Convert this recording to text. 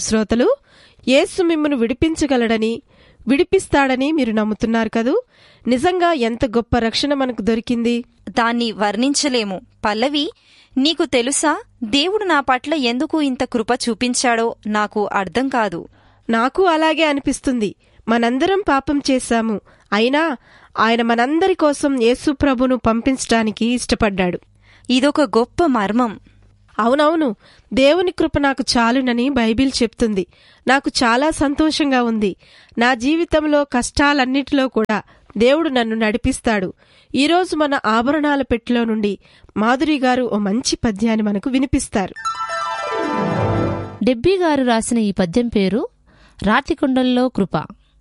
శ్రోతలు యేసు మిమ్మను విడిపించగలడని విడిపిస్తాడని మీరు నమ్ముతున్నారు కదూ నిజంగా ఎంత గొప్ప రక్షణ మనకు దొరికింది దాన్ని వర్ణించలేము పల్లవి నీకు తెలుసా దేవుడు నా పట్ల ఎందుకు ఇంత కృప చూపించాడో నాకు అర్థం కాదు నాకు అలాగే అనిపిస్తుంది మనందరం పాపం చేశాము అయినా ఆయన మనందరి కోసం యేసు ప్రభును పంపించడానికి ఇష్టపడ్డాడు ఇదొక గొప్ప మర్మం అవునవును దేవుని కృప నాకు చాలునని బైబిల్ చెప్తుంది నాకు చాలా సంతోషంగా ఉంది నా జీవితంలో కష్టాలన్నిటిలో కూడా దేవుడు నన్ను నడిపిస్తాడు ఈరోజు మన ఆభరణాల పెట్టెలో నుండి మాధురి గారు ఓ మంచి పద్యాన్ని మనకు వినిపిస్తారు డెబ్బీ గారు రాసిన ఈ పద్యం పేరు రాతికొండల్లో కృప